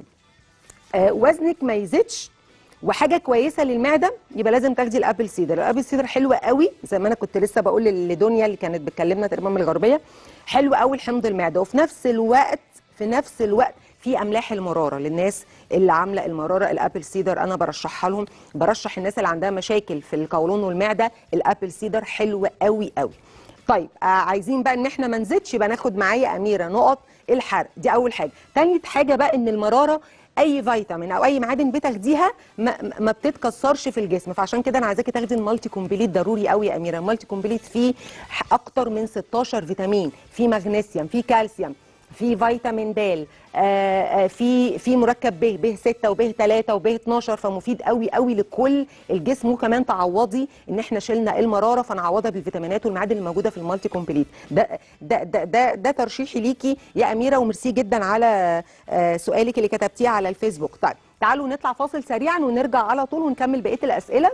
آه، وزنك ما يزيدش وحاجه كويسه للمعده يبقى لازم تاخدي الابل سيدر الابل سيدر حلوه قوي زي ما انا كنت لسه بقول لدنيا اللي كانت بتكلمنا تقريبا من الغربيه حلو قوي لحمض المعده وفي نفس الوقت في نفس الوقت في املاح المراره للناس اللي عامله المراره الابل سيدر انا برشحها لهم برشح الناس اللي عندها مشاكل في القولون والمعده الابل سيدر حلو قوي قوي طيب آه عايزين بقى ان احنا ما نزيدش يبقى ناخد معايا اميره نقط الحرق دي اول حاجه تاني حاجه بقى ان المراره اي فيتامين او اي معادن بتاخديها ما, ما بتتكسرش في الجسم فعشان كده انا عايزاكي تاخدي المالتي كومبليت ضروري قوي يا اميره المالتي كومبليت فيه ح- اكتر من 16 فيتامين فيه مغنيسيوم فيه كالسيوم في فيتامين د آه، آه، في في مركب ب ب 6 وب 3 وب 12 فمفيد قوي قوي لكل الجسم وكمان تعوضي ان احنا شلنا المراره فنعوضها بالفيتامينات والمعادن الموجوده في المالتي كومبليت ده ده ده ده, ده ترشيحي ليكي يا اميره وميرسي جدا على آه، سؤالك اللي كتبتيه على الفيسبوك طيب تعالوا نطلع فاصل سريعا ونرجع على طول ونكمل بقيه الاسئله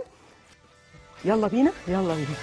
يلا بينا يلا بينا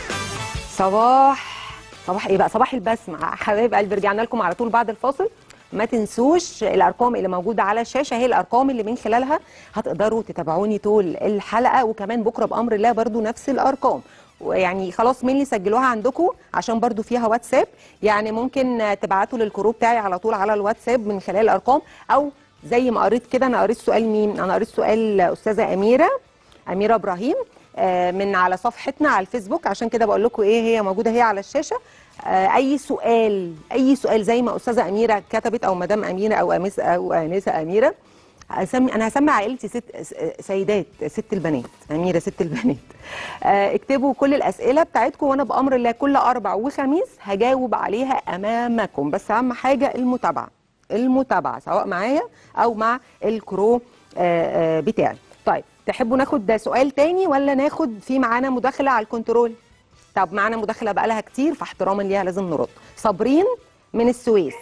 صباح صباح ايه بقى صباح البسمة حبايب قلبي رجعنا لكم على طول بعد الفاصل ما تنسوش الارقام اللي موجوده على الشاشه هي الارقام اللي من خلالها هتقدروا تتابعوني طول الحلقه وكمان بكره بامر الله برضو نفس الارقام ويعني خلاص مين اللي سجلوها عندكم عشان برضو فيها واتساب يعني ممكن آه، تبعتوا للكرو بتاعي على طول على الواتساب من خلال الارقام او زي ما قريت كده انا قريت سؤال مين انا قريت سؤال استاذه اميره اميره ابراهيم آه، من على صفحتنا على الفيسبوك عشان كده بقول لكم ايه هي موجوده هي على الشاشه آه، اي سؤال اي سؤال زي ما استاذه اميره كتبت او مدام اميره او امس او انسه اميره هسمي انا هسمي عائلتي ست س- سيدات ست البنات اميره ست البنات آه، اكتبوا كل الاسئله بتاعتكم وانا بامر الله كل اربع وخميس هجاوب عليها امامكم بس اهم حاجه المتابعه المتابعه سواء معايا او مع الكرو آه، آه، بتاعي طيب تحبوا ناخد ده سؤال تاني ولا ناخد في معانا مداخله على الكنترول طب معانا مداخله بقالها كتير فاحتراما ليها لازم نرد صابرين من السويس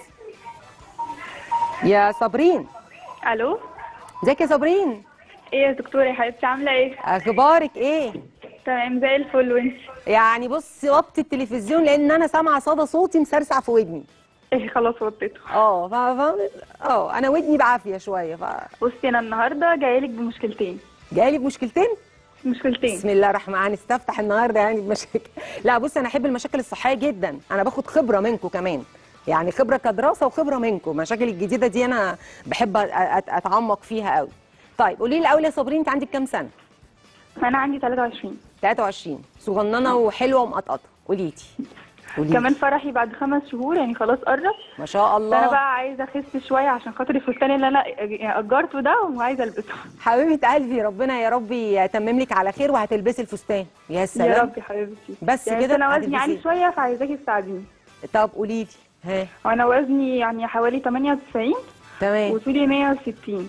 يا صابرين الو ازيك يا صابرين ايه يا دكتوره يا حبيبتي عامله ايه اخبارك ايه تمام زي الفل وانت يعني بصي وطي التلفزيون لان انا سامعه صدى صوتي مسرسع في ودني ايه خلاص وطيته اه ف ف- اه انا ودني بعافيه شويه ف بصي انا النهارده جايلك بمشكلتين جايلي بمشكلتين مشكلتين بسم الله الرحمن الرحيم هنستفتح النهارده يعني بمشاكل لا بص انا احب المشاكل الصحيه جدا انا باخد خبره منكم كمان يعني خبره كدراسه وخبره منكم المشاكل الجديده دي انا بحب أ- أ- اتعمق فيها قوي طيب قولي لي الاول يا صابرين انت عندك كام سنه انا عندي 23 23 صغننه وحلوه ومقطقطه قولي لي قولي لي. كمان فرحي بعد خمس شهور يعني خلاص قرب ما شاء فانا الله بقى عايزه اخس شويه عشان خاطر الفستان اللي انا اجرته ده وعايزه البسه حبيبه قلبي ربنا يا رب يتمم لك على خير وهتلبسي الفستان يا يا سلام رب يا حبيبتي بس يعني كده انا وزني هتلبسيه. عالي شويه فعايزاكي تساعديني طب قولي لي ها وانا وزني يعني حوالي 98 تمام وطولي 160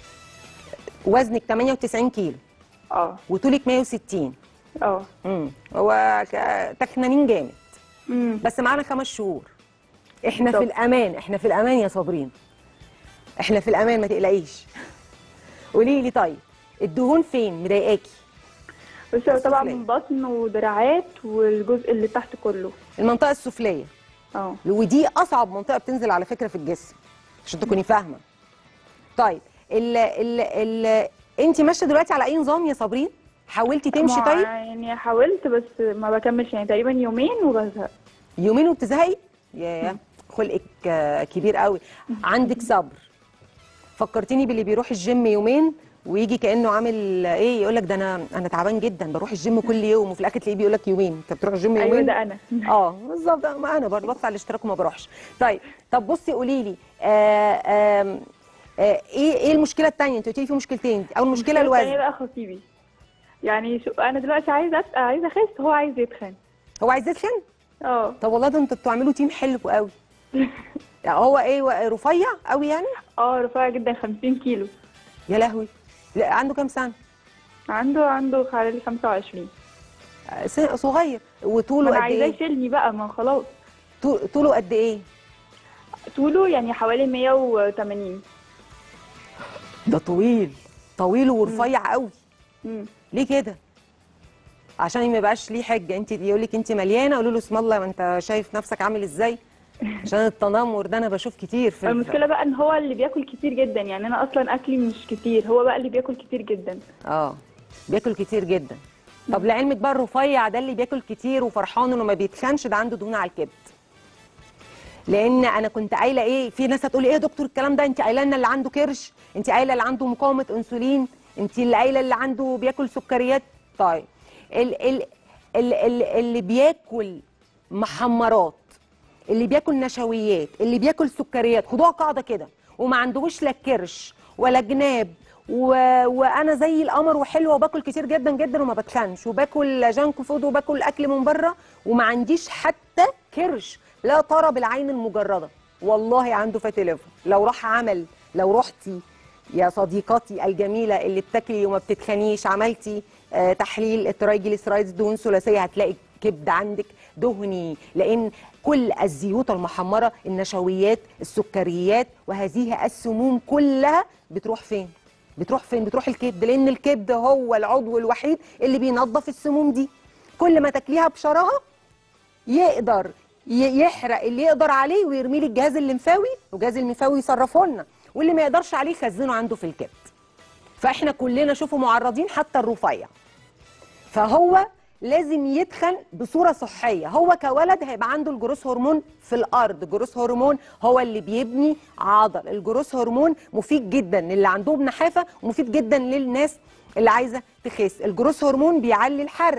وزنك 98 كيلو اه وطولك 160 اه امم هو ك- تخنانين جامد امم بس معانا خمس شهور احنا في بالظبط. الامان احنا في الامان يا صابرين احنا في الامان ما تقلقيش قولي لي طيب الدهون فين مضايقاكي بس هو طبعا السفلية. من بطن ودراعات والجزء اللي تحت كله المنطقه السفليه اه ودي اصعب منطقه بتنزل على فكره في الجسم عشان تكوني فاهمه طيب ال ال ال انت ماشيه دلوقتي على اي نظام يا صابرين حاولتي تمشي ما- طيب يعني حاولت بس ما بكملش يعني تقريبا يومين وبزهق يومين وبتزهقي ياه خلقك آه، كبير قوي عندك صبر فكرتيني باللي بيروح الجيم يومين ويجي كانه عامل ايه يقول لك ده انا انا تعبان جدا بروح الجيم كل يوم وفي الاخر تلاقيه بيقول لك يومين انت بتروح الجيم يومين ايوه ده انا اه بالظبط ما انا برضه بدفع الاشتراك وما بروحش طيب طب بصي قولي لي آه آم، آه ايه ايه المشكله الثانيه انت قلتي لي في مشكلتين اول مشكله التانية الوزن بقى خطيبي يعني شو انا دلوقتي عايزه أت- عايزه اخس هو عايز يتخن هو عايز يتخن اه طب والله ده انتوا بتعملوا تيم حلو قوي يعني هو ايه و- رفيع قوي يعني اه رفيع جدا 50 كيلو يا لهوي لا عنده كام سنه عنده عنده حوالي 25 آه، س- صغير ما وطوله انا قد عايزاه ايه يشيلني بقى ما خلاص طو- طوله قد ايه طوله يعني حوالي 180 ده طويل طويل ورفيع قوي امم ليه كده عشان ما يبقاش ليه حجه انت يقول لك انت مليانه قولوا له اسم الله ما انت شايف نفسك عامل ازاي عشان التنمر ده انا بشوف كتير في المشكله بقى ان هو اللي بياكل كتير جدا يعني انا اصلا اكلي مش كتير هو بقى اللي بياكل كتير جدا اه بياكل كتير جدا طب لعلمك بقى الرفيع ده اللي بياكل كتير وفرحان انه ما بيتخنش ده عنده دهون على الكبد لان انا كنت قايله ايه في ناس هتقول ايه يا دكتور الكلام ده انت قايله لنا اللي عنده كرش انت قايله اللي عنده مقاومه انسولين انت اللي قايله اللي عنده بياكل سكريات طيب ال ال ال ال اللي بياكل محمرات اللي بياكل نشويات اللي بياكل سكريات خدوها قاعده كده وما عندهوش لا كرش ولا جناب و... وانا زي القمر وحلوه وباكل كتير جدا جدا وما بتخنش وباكل جانك فود وباكل اكل من بره وما عنديش حتى كرش لا ترى بالعين المجرده والله عنده فاتي ليفر لو راح عمل لو رحتي يا صديقتي الجميله اللي بتاكلي وما بتتخنيش عملتي آه تحليل الترايجليسرايدز دهون ثلاثيه هتلاقي كبد عندك دهني لان كل الزيوت المحمره النشويات السكريات وهذه السموم كلها بتروح فين بتروح فين بتروح الكبد لان الكبد هو العضو الوحيد اللي بينظف السموم دي كل ما تاكليها بشراهه يقدر ي- يحرق اللي يقدر عليه ويرميه للجهاز الليمفاوي والجهاز الليمفاوي يصرفه لنا واللي ما يقدرش عليه يخزنه عنده في الكبد فاحنا كلنا شوفوا معرضين حتى الرفيع فهو لازم يتخن بصوره صحيه هو كولد هيبقى عنده الجروس هرمون في الارض الجروس هرمون هو اللي بيبني عضل الجروس هرمون مفيد جدا للي عندهم نحافه ومفيد جدا للناس اللي عايزه تخس الجروس هرمون بيعلي الحرق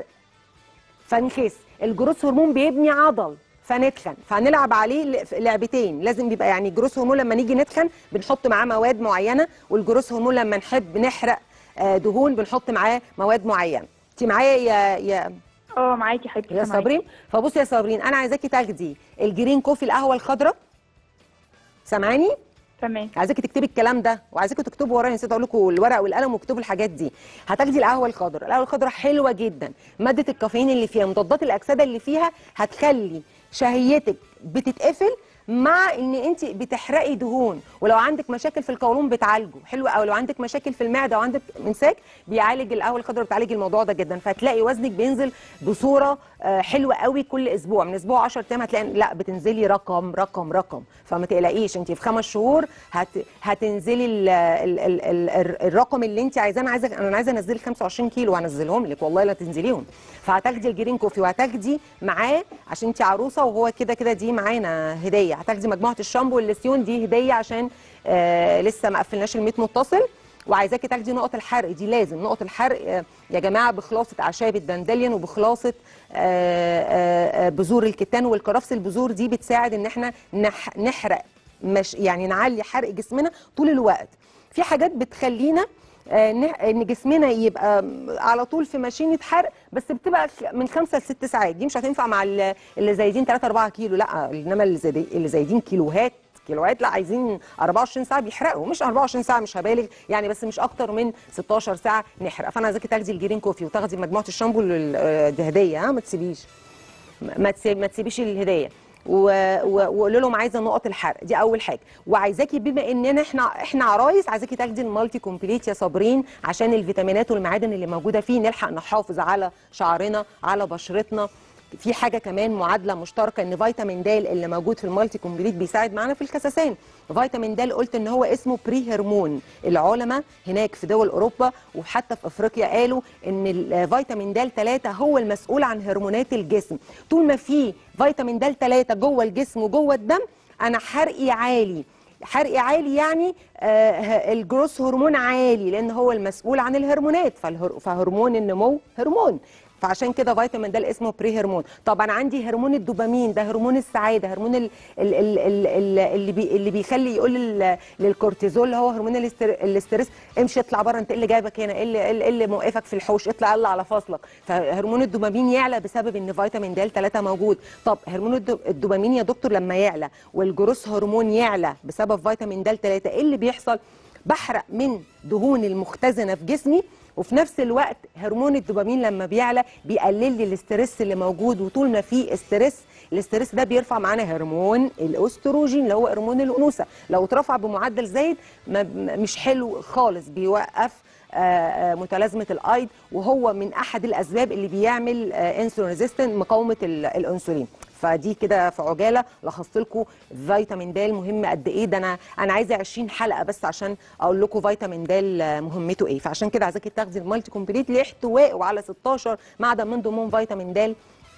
فنخس الجروس هرمون بيبني عضل فنتخن فهنلعب عليه ل- لعبتين لازم بيبقى يعني الجروس هرمون لما نيجي نتخن بنحط معاه مواد معينه والجروس هرمون لما نحب نحرق آه، دهون بنحط معاه مواد معينه انت معايا يا يا اه معاكي حبيبتي يا سامعاكي. صابرين فبصي يا صابرين انا عايزاكي تاخدي الجرين كوفي القهوه الخضراء سامعاني تمام عايزاكي تكتبي الكلام ده وعايزاكي تكتبوا ورايا نسيت اقول لكم الورق والقلم واكتبوا الحاجات دي هتاخدي القهوه الخضراء القهوه الخضراء حلوه جدا ماده الكافيين اللي فيها مضادات الاكسده اللي فيها هتخلي شهيتك بتتقفل مع ان انت بتحرقي دهون ولو عندك مشاكل في القولون بتعالجه حلو قوي لو عندك مشاكل في المعده وعندك امساك بيعالج القهوه الخضراء بتعالج الموضوع ده جدا فهتلاقي وزنك بينزل بصوره آه، حلوه قوي كل اسبوع من اسبوع 10 ايام هتلاقي لا بتنزلي رقم رقم رقم فما تقلقيش انت في خمس شهور هت هتنزلي ال ال ال ال ال الرقم اللي انت عايزاه انا عايزه انا عايزه انزلك 25 كيلو وهنزلهم لك والله لا تنزليهم فهتاخدي الجرين كوفي وهتاخدي معاه عشان انت عروسه وهو كده كده دي معانا هديه هتاخدي مجموعه الشامبو واللسيون دي هديه عشان آه لسه ما قفلناش ال 100 متصل وعايزاكي تاخدي نقط الحرق دي لازم نقط الحرق آه، يا جماعه بخلاصه اعشاب الدندليون وبخلاصه آه، آه، آه، بذور الكتان والكرفس البذور دي بتساعد ان احنا نح- نحرق مش يعني نعلي حرق جسمنا طول الوقت في حاجات بتخلينا آه، نح- ان جسمنا يبقى على طول في ماشينه حرق بس بتبقى خ- من خمسة لست ساعات دي مش هتنفع مع ال- اللي زايدين 3 4 كيلو لا انما اللي زايدين- اللي زايدين كيلوهات كيلوات لا عايزين 24 ساعه بيحرقوا مش 24 ساعه مش هبالغ يعني بس مش اكتر من 16 ساعه نحرق فانا عايزاكي تاخدي الجرين كوفي وتاخدي مجموعه الشامبو لل- آه، دي هديه ها ما تسيبيش ما تسيب ما تسيبيش الهديه و- و- وقولي لهم عايزه نقط الحرق دي اول حاجه وعايزاكي بما اننا احنا احنا عرايس عايزاكي تاخدي المالتي كومبليت يا صابرين عشان الفيتامينات والمعادن اللي موجوده فيه نلحق نحافظ على شعرنا على بشرتنا في حاجه كمان معادله مشتركه ان فيتامين د اللي موجود في المالتي كومبليت بيساعد معانا في الخسسان فيتامين د قلت ان هو اسمه بري هرمون العلماء هناك في دول اوروبا وحتى في افريقيا قالوا ان الفيتامين د 3 هو المسؤول عن هرمونات الجسم طول ما في فيتامين د 3 جوه الجسم وجوه الدم انا حرقي عالي حرقي عالي يعني آه الجروس هرمون عالي لان هو المسؤول عن الهرمونات فالهر... فهرمون النمو هرمون فعشان كده فيتامين ده اسمه بري هرمون طب انا عندي هرمون الدوبامين ده هرمون السعاده هرمون ال... ال... ال... ال... ال... اللي بي... اللي بيخلي يقول لل... للكورتيزول اللي هو هرمون الاستر... الاسترس امشي اطلع بره انت ايه اللي جايبك هنا ايه اللي, إيه اللي- إيه اللي موقفك في الحوش اطلع يلا على فاصلك فهرمون الدوبامين يعلى بسبب ان فيتامين د 3 موجود طب هرمون الدو... الدوبامين يا دكتور لما يعلى والجروس هرمون يعلى بسبب فيتامين د 3 ايه اللي بيحصل بحرق من دهون المختزنه في جسمي وفي نفس الوقت هرمون الدوبامين لما بيعلى بيقلل لي الاسترس اللي موجود وطول ما في استرس الاسترس ده بيرفع معانا هرمون الاستروجين اللي هو هرمون الانوثه لو اترفع بمعدل زايد ما مش حلو خالص بيوقف آه، آه، متلازمه الايض وهو من احد الاسباب اللي بيعمل انسولين ريزيستنت مقاومه ال- الانسولين فدي كده في عجاله لخصت لكم فيتامين د مهم قد ايه ده انا انا عايزه 20 حلقه بس عشان اقول لكم فيتامين د مهمته ايه فعشان كده عايزاكي تاخدي المالتي كومبليت لاحتوائه على 16 معدن من ضمنهم فيتامين د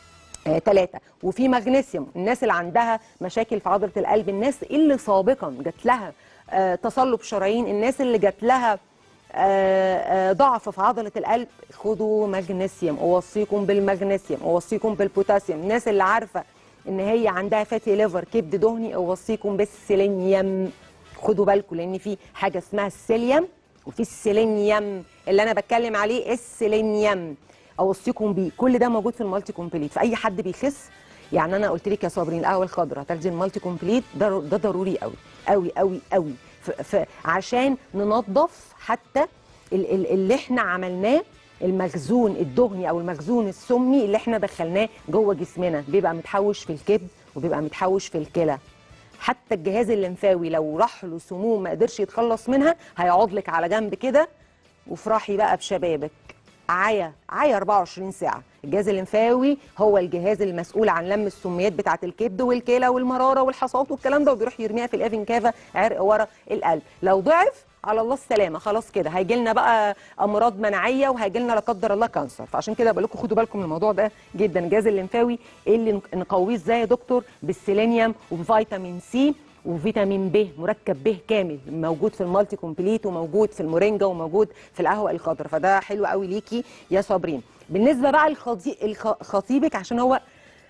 ثلاثة وفي مغنيسيوم الناس اللي عندها مشاكل في عضلة القلب الناس اللي سابقا جات لها آه، تصلب شرايين الناس اللي جات لها آه، آه، ضعف في عضلة القلب خدوا مغنيسيوم أوصيكم بالمغنيسيوم أوصيكم بالبوتاسيوم الناس اللي عارفة إن هي عندها فاتي ليفر كبد دهني أوصيكم بالسيلينيوم خدوا بالكم لأن في حاجة اسمها السيليوم وفي السيلينيوم اللي أنا بتكلم عليه السيلينيوم اوصيكم بيه كل ده موجود في المالتي كومبليت فاي حد بيخس يعني انا قلت لك يا صابرين القهوه الخضراء هتاخدي المالتي كومبليت ده ده ضروري قوي قوي قوي قوي ف- ف- عشان ننظف حتى ال- ال- اللي احنا عملناه المخزون الدهني او المخزون السمي اللي احنا دخلناه جوه جسمنا بيبقى متحوش في الكبد وبيبقى متحوش في الكلى حتى الجهاز الليمفاوي لو راح له سموم ما قدرش يتخلص منها هيقعد لك على جنب كده وافرحي بقى بشبابك عيا عيا 24 ساعه الجهاز الليمفاوي هو الجهاز المسؤول عن لم السميات بتاعه الكبد والكلى والمراره والحصوات والكلام ده وبيروح يرميها في الافن كافا عرق ورا القلب لو ضعف على الله السلامه خلاص كده هيجي لنا بقى امراض مناعيه وهيجي لنا لا قدر الله كانسر فعشان كده بقول لكم خدوا بالكم من الموضوع ده جدا الجهاز الليمفاوي إيه اللي نق- نقويه ازاي يا دكتور بالسيلينيوم وفيتامين سي وفيتامين ب مركب ب كامل موجود في المالتي كومبليت وموجود في المورينجا وموجود في القهوه الخضراء فده حلو قوي ليكي يا صابرين بالنسبه بقى لخطيبك عشان هو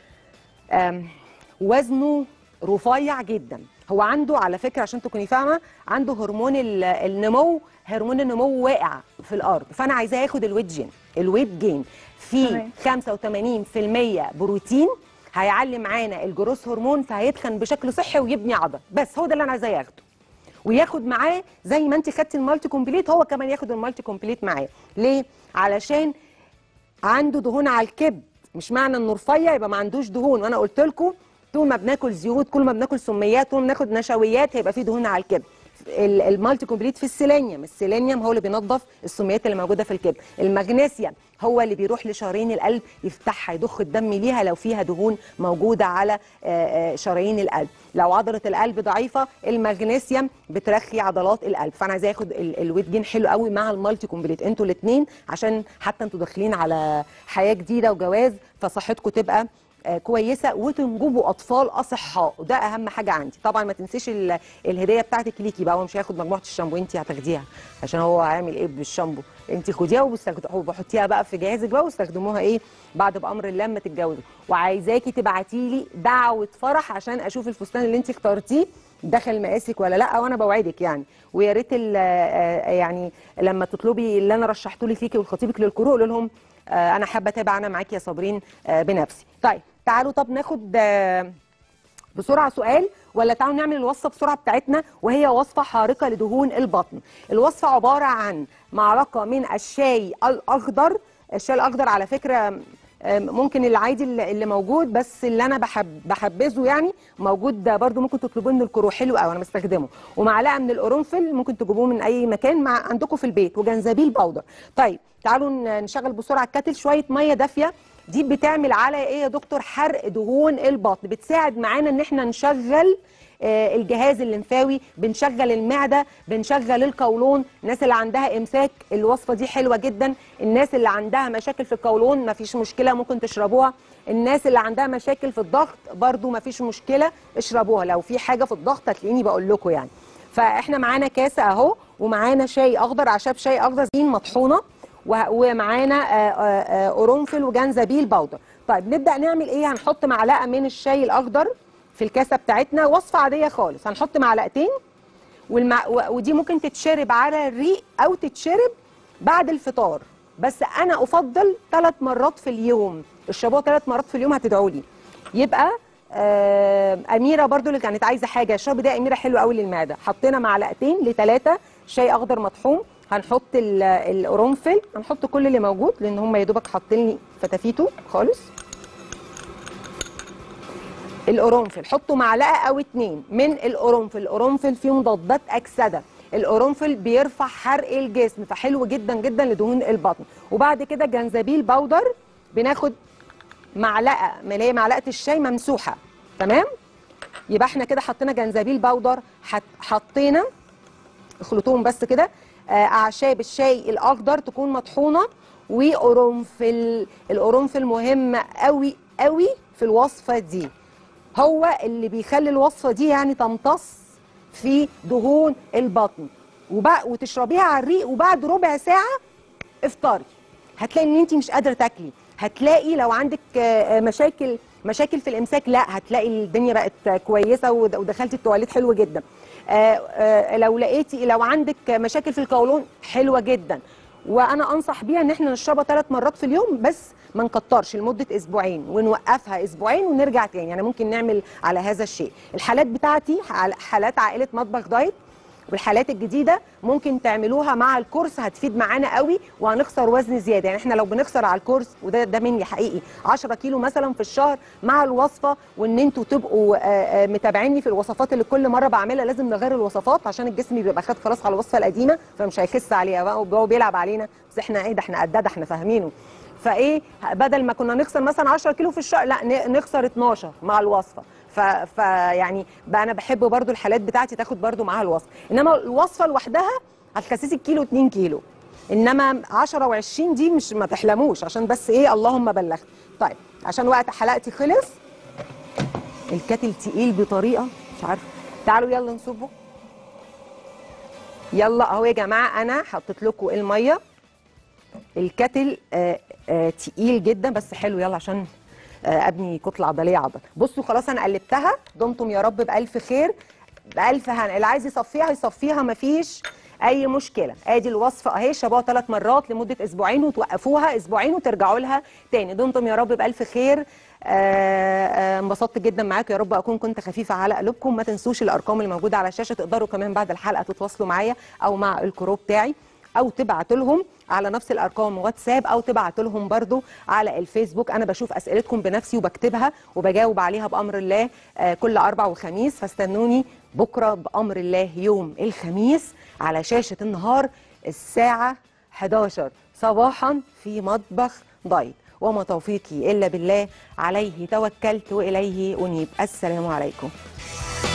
آم، وزنه رفيع جدا هو عنده على فكره عشان تكوني فاهمه عنده هرمون ال- النمو هرمون النمو واقع في الارض فانا عايزاه ياخد الويت جين الويت جين فيه تمام. 85% بروتين هيعلي معانا الجروس هرمون فهيتخن بشكل صحي ويبني عضل بس هو ده اللي انا عايزاه ياخده وياخد معاه زي ما انت خدتي المالتي كومبليت هو كمان ياخد المالتي كومبليت معاه ليه علشان عنده دهون على الكبد مش معنى انه رفيع يبقى ما عندوش دهون وانا قلت لكم طول ما بناكل زيوت كل ما بناكل سميات طول ما بناخد نشويات هيبقى فيه دهون على الكبد ال- المالتي كومبليت في السيلينيوم السيلينيوم هو اللي بينظف السميات اللي موجوده في الكبد المغنيسيوم هو اللي بيروح لشرايين القلب يفتحها يضخ الدم ليها لو فيها دهون موجوده على آه، آه، شرايين القلب لو عضله القلب ضعيفه المغنيسيوم بترخي عضلات القلب فانا عايزاه ياخد ال- الويت جين حلو قوي مع المالتي كومبليت انتوا الاثنين عشان حتى انتوا داخلين على حياه جديده وجواز فصحتكم تبقى آه، كويسه وتنجبوا اطفال اصحاء وده اهم حاجه عندي طبعا ما تنسيش ال- الهديه بتاعتك ليكي بقى هو مش هياخد مجموعه الشامبو انت هتاخديها عشان هو هيعمل ايه بالشامبو انت خديها وبستخد- وبحطيها بقى في جهازك بقى واستخدموها ايه بعد بامر الله لما تتجوزوا وعايزاكي تبعتي لي دعوه فرح عشان اشوف الفستان اللي انت اخترتيه دخل مقاسك ولا لا وانا بوعدك يعني ويا ريت ال- آه، يعني لما تطلبي اللي انا رشحته لك ليكي ولخطيبك للكروق قولوا لهم آه، انا حابه اتابع انا معاكي يا صابرين آه، بنفسي طيب تعالوا طب ناخد آه، بسرعه سؤال ولا تعالوا نعمل الوصفه بسرعه بتاعتنا وهي وصفه حارقه لدهون البطن الوصفه عباره عن معلقه من الشاي الاخضر الشاي الاخضر على فكره آم، ممكن العادي اللي اللي موجود بس اللي انا بحب بحبذه يعني موجود ده برده ممكن تطلبوه من الكرو حلو قوي انا بستخدمه ومعلقه من القرنفل ممكن تجيبوه من اي مكان مع عندكم في البيت وجنزبيل باودر طيب تعالوا ن- نشغل بسرعه الكاتل شويه ميه دافيه دي بتعمل على ايه يا دكتور حرق دهون البطن بتساعد معانا ان احنا نشغل آه، الجهاز الليمفاوي بنشغل المعده بنشغل القولون الناس اللي عندها امساك الوصفه دي حلوه جدا الناس اللي عندها مشاكل في القولون مفيش مشكله ممكن تشربوها الناس اللي عندها مشاكل في الضغط برضو مفيش مشكله اشربوها لو في حاجه في الضغط هتلاقيني بقول لكم يعني فاحنا معانا كاسه اهو ومعانا شاي اخضر اعشاب شاي اخضر زين مطحونه و- ومعانا آه، آه، آه، قرنفل وجنزبيل باودر طيب نبدا نعمل ايه هنحط معلقه من الشاي الاخضر في الكاسه بتاعتنا وصفه عاديه خالص هنحط معلقتين والمع... و- ودي ممكن تتشرب على الريق او تتشرب بعد الفطار بس انا افضل ثلاث مرات في اليوم اشربوها ثلاث مرات في اليوم هتدعوا لي يبقى آه اميره برضو اللي كانت عايزه حاجه اشربي ده اميره حلو قوي للمعده حطينا معلقتين لثلاثه شاي اخضر مطحون هنحط ال- القرنفل هنحط كل اللي موجود لان هم يا دوبك حاطين لي فتافيته خالص القرنفل حطوا معلقه او اتنين من القرنفل القرنفل فيه مضادات اكسده القرنفل بيرفع حرق الجسم فحلو جدا جدا لدهون البطن وبعد كده جنزبيل باودر بناخد معلقه من اللي هي معلقه الشاي ممسوحه تمام يبقى احنا كده حطينا جنزبيل باودر حط حطينا اخلطوهم بس كده آه، اعشاب الشاي الاخضر تكون مطحونه وقرنفل القرنفل مهم قوي قوي في الوصفه دي هو اللي بيخلي الوصفه دي يعني تمتص في دهون البطن وبع- وتشربيها على الريق وبعد ربع ساعه افطري هتلاقي ان انت مش قادره تاكلي هتلاقي لو عندك آه، مشاكل مشاكل في الامساك لا هتلاقي الدنيا بقت آه، كويسه ود- ودخلتي التواليت حلو جدا آه، آه، لو لقيتي لو عندك مشاكل في القولون حلوه جدا وانا انصح بيها ان احنا نشربها ثلاث مرات في اليوم بس ما نكترش لمده اسبوعين ونوقفها اسبوعين ونرجع تاني يعني ممكن نعمل على هذا الشيء الحالات بتاعتي حال- حالات عائله مطبخ دايت والحالات الجديده ممكن تعملوها مع الكورس هتفيد معانا قوي وهنخسر وزن زياده يعني احنا لو بنخسر على الكورس وده ده مني حقيقي 10 كيلو مثلا في الشهر مع الوصفه وان انتوا تبقوا آه، آه، متابعيني في الوصفات اللي كل مره بعملها لازم نغير الوصفات عشان الجسم بيبقى خد خلاص على الوصفه القديمه فمش هيخس عليها بقى وهو بيلعب علينا بس احنا ايه ده احنا قداد احنا فاهمينه فايه بدل ما كنا نخسر مثلا 10 كيلو في الشهر لا ن- نخسر 12 مع الوصفه ف... فيعني بقى انا بحب برضو الحالات بتاعتي تاخد برضو معاها الوصفه انما الوصفه لوحدها هتخسسك كيلو 2 كيلو انما 10 و20 دي مش ما تحلموش عشان بس ايه اللهم بلغت طيب عشان وقت حلقتي خلص الكاتل تقيل بطريقه مش عارفه تعالوا يلا نصبه يلا اهو يا جماعه انا حطيت لكم الميه الكتل آه آه تقيل جدا بس حلو يلا عشان آه ابني كتله عضليه عضل بصوا خلاص انا قلبتها دمتم يا رب بالف خير بالف هنا اللي عايز يصفيها يصفيها مفيش اي مشكله ادي الوصفه اهي شربوها ثلاث مرات لمده اسبوعين وتوقفوها اسبوعين وترجعوا لها تاني دمتم يا رب بالف خير آه، آه، انبسطت جدا معاكم يا رب اكون كنت خفيفه على قلوبكم ما تنسوش الارقام اللي موجوده على الشاشه تقدروا كمان بعد الحلقه تتواصلوا معايا او مع الكرو بتاعي او تبعتوا لهم على نفس الارقام واتساب او تبعتوا لهم برضو على الفيسبوك انا بشوف اسئلتكم بنفسي وبكتبها وبجاوب عليها بامر الله آه، كل اربع وخميس فاستنوني بكره بامر الله يوم الخميس على شاشه النهار الساعه 11 صباحا في مطبخ دايت وما توفيقي الا بالله عليه توكلت واليه انيب السلام عليكم